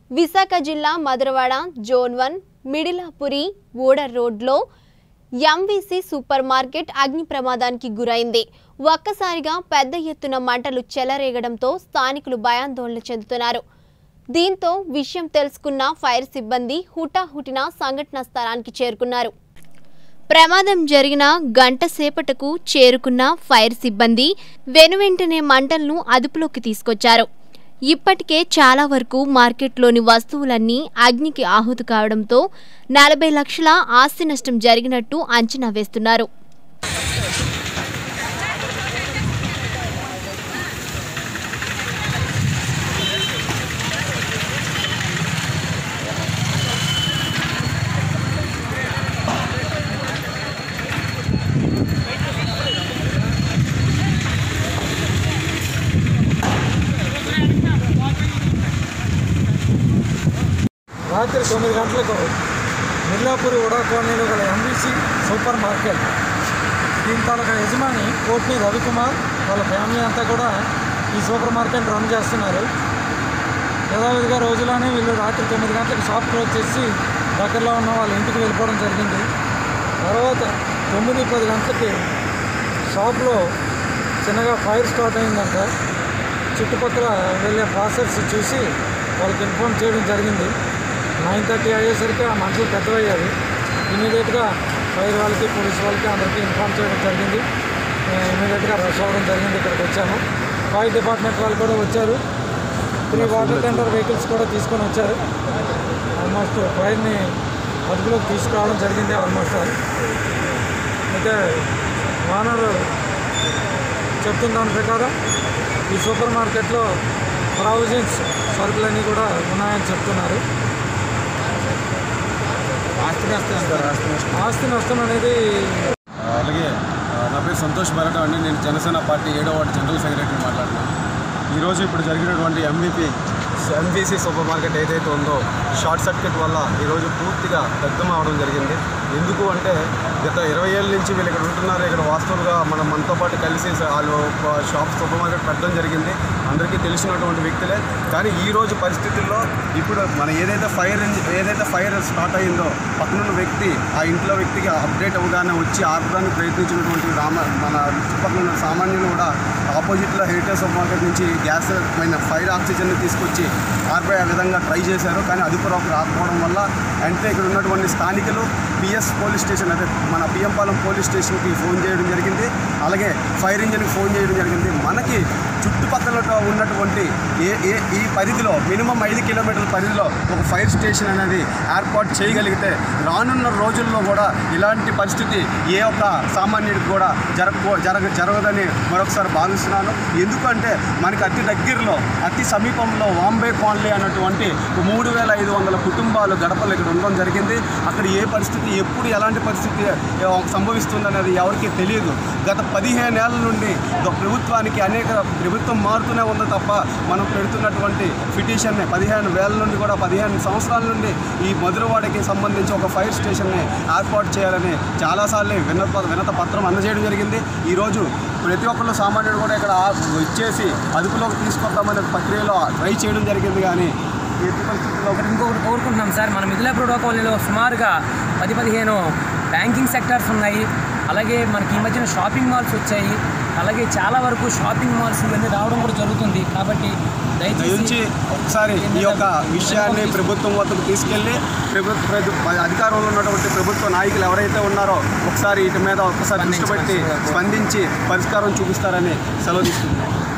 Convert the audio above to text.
విశాఖ జిల్లా Madhurawada zone one Midhilapuri ఓడర్ రోడ్లో ఎంవీసీ సూపర్ మార్కెట్ అగ్ని ప్రమాదానికి గురైంది ఒక్కసారిగా పెద్ద ఎత్తున మంటలు చెలరేగడంతో స్థానికులు భయాందోళన చెందుతున్నారు దీంతో విషయం తెలుసుకున్న ఫైర్ సిబ్బంది హుటాహుటిన సంఘటనా స్థలానికి చేరుకున్నారు ప్రమాదం జరిగిన గంట సేపటకు చేరుకున్న ఫైర్ సిబ్బంది వెనువెంటనే మంటలను అదుపులోకి తీసుకొచ్చారు ఇప్పటికే చాలా వరకు మార్కెట్లోని వస్తువులన్నీ అగ్నికి ఆహుతి కావడంతో నలభై లక్షల ఆస్తి నష్టం జరిగినట్టు అంచనా వేస్తున్నారు రాత్రి తొమ్మిది గంటలకు మిర్లాపూరి ఉడా కాలనీలో గల ఎంబీసీ సూపర్ మార్కెట్ దీని తాలూకా యజమాని కోట్ని రవికుమార్ వాళ్ళ ఫ్యామిలీ అంతా కూడా ఈ సూపర్ మార్కెట్ రన్ చేస్తున్నారు యథావిధిగా రోజులోనే వీళ్ళు రాత్రి తొమ్మిది గంటలకు షాప్ క్లోజ్ చేసి దగ్గరలో ఉన్న వాళ్ళ ఇంటికి వెళ్ళిపోవడం జరిగింది తర్వాత తొమ్మిది పది గంటలకి షాప్లో చిన్నగా ఫైర్ స్టార్ట్ అయిందంట చుట్టుపక్కల వెళ్ళే ప్రాసెస్ చూసి వాళ్ళకి ఇన్ఫామ్ చేయడం జరిగింది నైన్ థర్టీ అయ్యేసరికి ఆ మంటలు పెద్దవయ్యాయి ఇమీడియట్గా ఫైర్ వాళ్ళకి పోలీస్ వాళ్ళకి అందరికీ ఇన్ఫామ్ చేయడం జరిగింది ఇమీడియట్గా రష్ అవ్వడం జరిగింది ఇక్కడికి వచ్చాము ఫైర్ డిపార్ట్మెంట్ వాళ్ళు కూడా వచ్చారు త్రీ వాటర్ టెండర్ వెహికల్స్ కూడా తీసుకొని వచ్చారు ఆల్మోస్ట్ ఫైర్ని అదుపులోకి తీసుకురావడం జరిగింది ఆల్మోస్ట్ అయితే ఓనర్ చెప్తున్న దాని ప్రకారం ఈ సూపర్ మార్కెట్లో ప్రావిజన్స్ సరుకులన్నీ కూడా ఉన్నాయని చెప్తున్నారు ఆస్తి నష్టం ఆస్తి నష్టం అనేది అలాగే ఆ, నా పేరు సంతోష్ బరట అండి నేను జనసేన పార్టీ ఏడో వార్డు జనరల్ సెక్రటరీ మాట్లాడుతున్నాను ఈరోజు ఇప్పుడు జరిగినటువంటి ఎంబీపీ ఎంబీసీ సూపర్ మార్కెట్ ఏదైతే ఉందో షార్ట్ సర్క్యూట్ వల్ల ఈరోజు పూర్తిగా దగ్ధం అవడం జరిగింది ఎందుకు అంటే గత ఇరవై ఏళ్ళ నుంచి వీళ్ళు ఇక్కడ ఉంటున్నారు ఇక్కడ వాస్తవులుగా మనం మనతో పాటు కలిసి వాళ్ళు ఒక షాప్ సూపర్ మార్కెట్ పెట్టడం జరిగింది అందరికీ తెలిసినటువంటి వ్యక్తులే కానీ ఈ రోజు పరిస్థితుల్లో ఇప్పుడు మన ఏదైతే ఫైర్ ఇంజ- ఏదైతే ఫైర్ స్టార్ట్ అయిందో పక్కనున్న వ్యక్తి ఆ ఇంట్లో వ్యక్తికి అప్డేట్ అవ్వగానే వచ్చి ఆపడానికి ప్రయత్నించినటువంటి రామ మన చుట్టుపక్కల ఉన్న సామాన్యులు కూడా ఆపోజిట్లో హెరిటేజ్ సూపర్ మార్కెట్ నుంచి గ్యాస్ పైన ఫైర్ ఆక్సిజన్ తీసుకొచ్చి ఆర్పై ఆ విధంగా ట్రై చేశారు కానీ అదుపులోకి రాకపోవడం వల్ల అంటే ఇక్కడ ఉన్నటువంటి స్థానికులు పిఎస్ పోలీస్ స్టేషన్ అదే మన పిఎంపాలెం పోలీస్ స్టేషన్కి ఫోన్ చేయడం జరిగింది అలాగే ఫైర్ ఇంజిన్కి ఫోన్ చేయడం జరిగింది మనకి చుట్టుపక్కల ఉన్నటువంటి ఏ ఏ ఈ పరిధిలో మినిమం ఐదు కిలోమీటర్ల పరిధిలో ఒక ఫైర్ స్టేషన్ అనేది ఏర్పాటు చేయగలిగితే రానున్న రోజుల్లో కూడా ఇలాంటి పరిస్థితి ఏ ఒక్క సామాన్యుడికి కూడా జరగ జరగ జరగదని మరొకసారి భావిస్తున్నాను ఎందుకంటే మనకి అతి దగ్గరలో అతి సమీపంలో వాంబే కాలనీ అన్నటువంటి మూడు వేల ఐదు వందల కుటుంబాలు గడపలు ఇక్కడ ఉండడం జరిగింది అక్కడ ఏ పరిస్థితి ఎప్పుడు ఎలాంటి పరిస్థితి ఆ, సంభవిస్తుందనేది ఎవరికీ తెలియదు గత పదిహేను ఏళ్ళ నుండి గ- ప్రభుత్వానికి అనేక ప్రభుత్వం మారుతూనే ఉంది తప్ప మనం పెడుతున్నటువంటి పిటిషన్ని పదిహేను వేల నుండి కూడా పదిహేను సంవత్సరాల నుండి ఈ మధురవాడకి సంబంధించి ఒక ఫైర్ స్టేషన్ని ఏర్పాటు చేయాలని చాలాసార్లు వినత వినత పత్రం అందజేయడం జరిగింది ఈరోజు ప్రతి ఒక్కళ్ళు సామాన్యుడు కూడా ఇక్కడ ఆ- వచ్చేసి అదుపులోకి తీసుకొద్దామనే ప్రక్రియలో ట్రై చేయడం జరిగింది కానీ ఎట్టి పరిస్థితుల్లో ఒకటి ఇంకొకటి కోరుకుంటున్నాం సార్ మన మిథిలాపుర కాలనీలో సుమారుగా పది పదిహేను బ్యాంకింగ్ సెక్టార్స్ ఉన్నాయి అలాగే మనకి ఈ మధ్యన షాపింగ్ మాల్స్ వచ్చాయి అలాగే చాలా వరకు షాపింగ్ మాల్స్ ఇవన్నీ రావడం కూడా జరుగుతుంది కాబట్టి దయించి దయచేసి ఒకసారి ఈ యొక్క విషయాన్ని ప్రభుత్వం వద్దకు తీసుకెళ్లి ప్రభుత్వ ప్రభు- అధికారంలో ఉన్నటువంటి ప్రభుత్వ నాయకులు ఎవరైతే ఉన్నారో ఒకసారి వీటి మీద ఒకసారి దృష్టి పెట్టి స్పందించి పరిష్కారం చూపిస్తారని సెలవు తీసుకుంటున్నాం